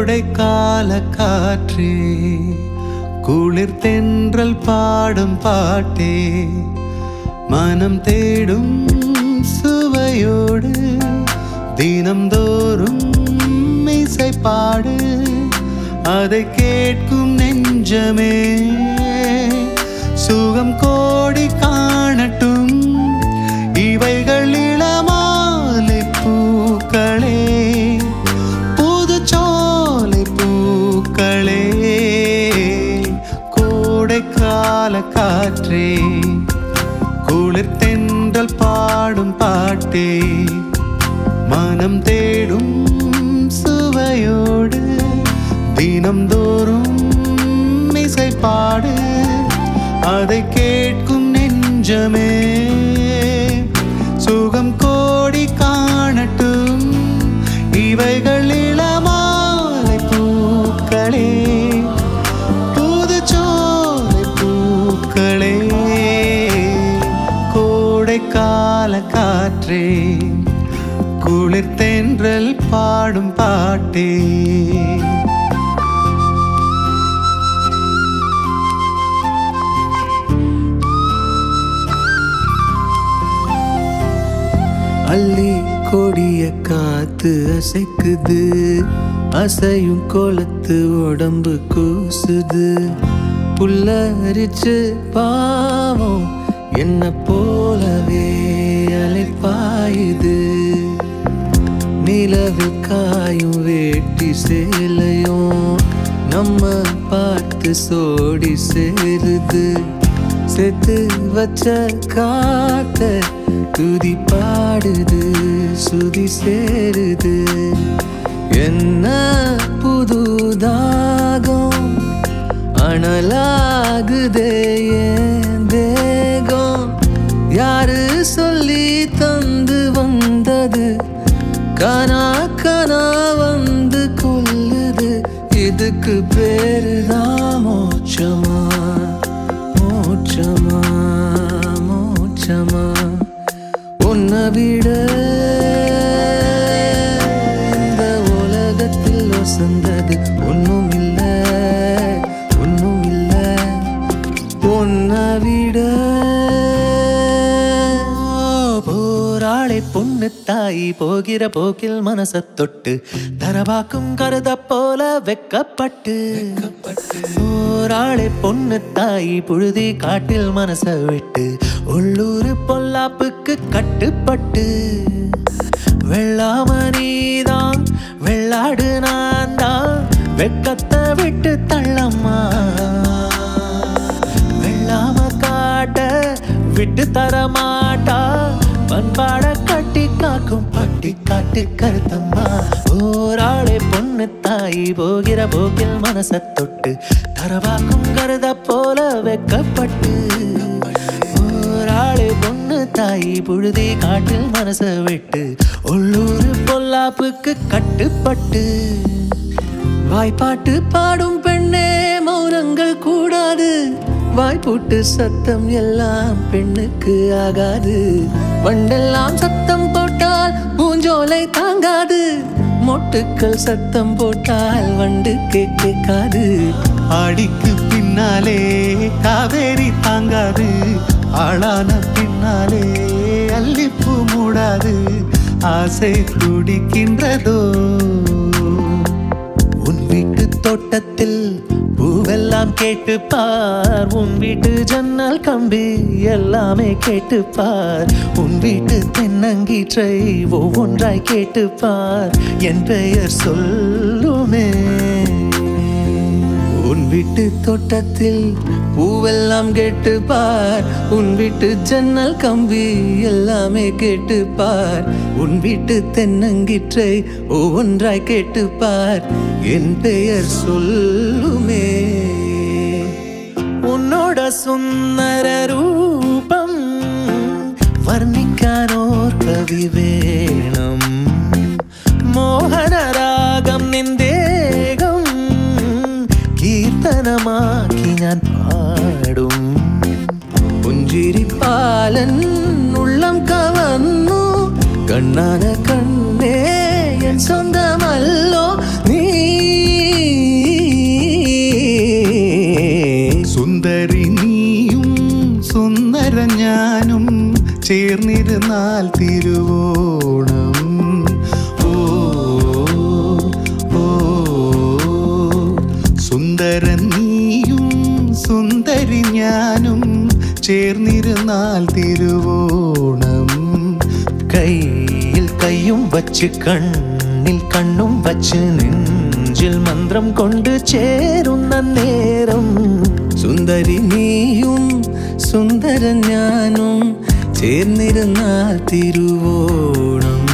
கோடை கால காற்றே குளிர் தென்றல் பாடும் பாட்டே மனம் தேடும் சுவையோடு தினம்தோறும் இசை பாடு அதை கேட்கும் நெஞ்சமே சுகம் கோடி காணட்டும் இவைகள் இளமாலை பூக்களே புது சோலை பூக்களே கோடைக்கால காற்றே குளிர் தென்றல் பாடும் பாட்டே மனம் தேடும் சுவையோடு தினம்தோறும் இசை பாடு அதை கேட்கும் நெஞ்சமே சுகம் கோடி காணட்டும் இவைகள் இளமாலை பூக்களே புது சோலை பூக்களே கோடைக்கால காற்றே குளிர் தென்றல் பாடும் பாட்டே அள்ளி கொடிய காத்து அசைக்குது அசையும் கோலத்து உடம்பு கூசுது புல்லரிச்சு பாவம் என்ன போலவே அலைப்பாயுது நிலவில் காயும் வேட்டி சேலையும் நம்ம பார்த்து சோடி சேருது செத்து வச்ச காத்த துதி பாடுது சுதி சேருது என்ன புதுதாகம் அனலாகுதே என் தேகம் யாரு சொல்லி தந்து வந்தது கனா கனா வந்து கொல்லுது இதுக்கு பேருதான் மோட்சமா மோட்சமா மோட்சமா உன்னை விட இந்த உலகத்தில் வசந்தது ஒன்றும் இல்லை ஒன்றும் இல்லை உன்னை விட போராளை பொண்ணு தாய் போகிற போக்கில் மனச தொட்டு தரவாக்கும் கருத போல வெக்கப்பட்டு போராளை பொண்ணு தாய் புழுதி காட்டில் மனச விட்டு உள்ளூர் பொல்லாப்புக்கு கட்டுப்பட்டு வெள்ளாம நீதான் வெள்ளாடு நான் தான் வெக்கத்தை விட்டு தள்ளம்மா வெள்ளாம காட்ட விட்டு தர மாட்டா பண்பாட கட்டி காக்கும் பட்டி காட்டு கருத்தம்மா ஓராளே பொண்ணு தாய் போகிற போக்கில் மனச தொட்டு தரவாக்கும் கருத போல வெக்கப்பட்டு ஓராளே பொண்ணு தாய் புழுதி காட்டில் மனச விட்டு உள்ளூர் பொல்லாப்புக்கு கட்டுப்பட்டு வாய்ப்பாட்டு பாடும் பெண்ணே மௌனங்கள் கூடாது வாய்ப்பூட்டு சத்தம் எல்லாம் பெண்ணுக்கு ஆகாது வண்டெல்லாம் சத்தம் போட்டால் பூஞ்சோலை தாங்காது மொட்டுக்கள் சத்தம் போட்டால் வண்டு கேட்காது ஆடிக்கு பின்னாலே காவேரி தாங்காது ஆளான பின்னாலே அல்லிப்பூ மூடாது ஆசை துடிக்கின்றதோ உன் வீட்டு தோட்டத்தில் பூவெல்லாம் கேட்டு பார் உன் வீட்டு ஜன்னல் கம்பி எல்லாமே கேட்டு பார் உன் வீட்டு தென்னங்கீற்றை ஒவ்வொன்றாய் கேட்டு பார் என் பெயர் சொல்லுமே உன் வீட்டு தோட்டத்தில் பூவெல்லாம் கேட்டு பார் உன் வீட்டு ஜன்னல் கம்பி எல்லாமே கேட்டு பார் உன் வீட்டு தென்னங்கீற்றை ஒவ்வொன்றாய் கேட்டு பார் என் பெயர் சொல்லுமே உன்னோட சுந்தர ரூபம் வர்ணிக்கானோர் கவி வேணும் மோகன ராகம் നിന്ദേകം കീർത്തനമാക്കി ഞാൻ പാടും പുഞ്ചിരിപ്പാലൻ ഉള്ളം കവർന്നു കണ്ണാന കണ്ണേ എൻ സ്വന്തമല്ലോ നീ ചേർന്നിരുന്നാൽ തിരുവോണം ഓ ഓ സുന്ദരൻ നീയും സുന്ദരി ഞാനും ചേർന്നിരുന്നാൽ തിരുവോണം കയ്യിൽ കൈയും വച്ച് കണ്ണിൽ കണ്ണും വച്ച് നെഞ്ചിൽ മന്ത്രം കൊണ്ട് ചേരുന്ന നേരം സുന്ദരി നീയും സുന്ദരൻ ഞാനും ചേർന്നിരുന്നാൽ തിരുവോണം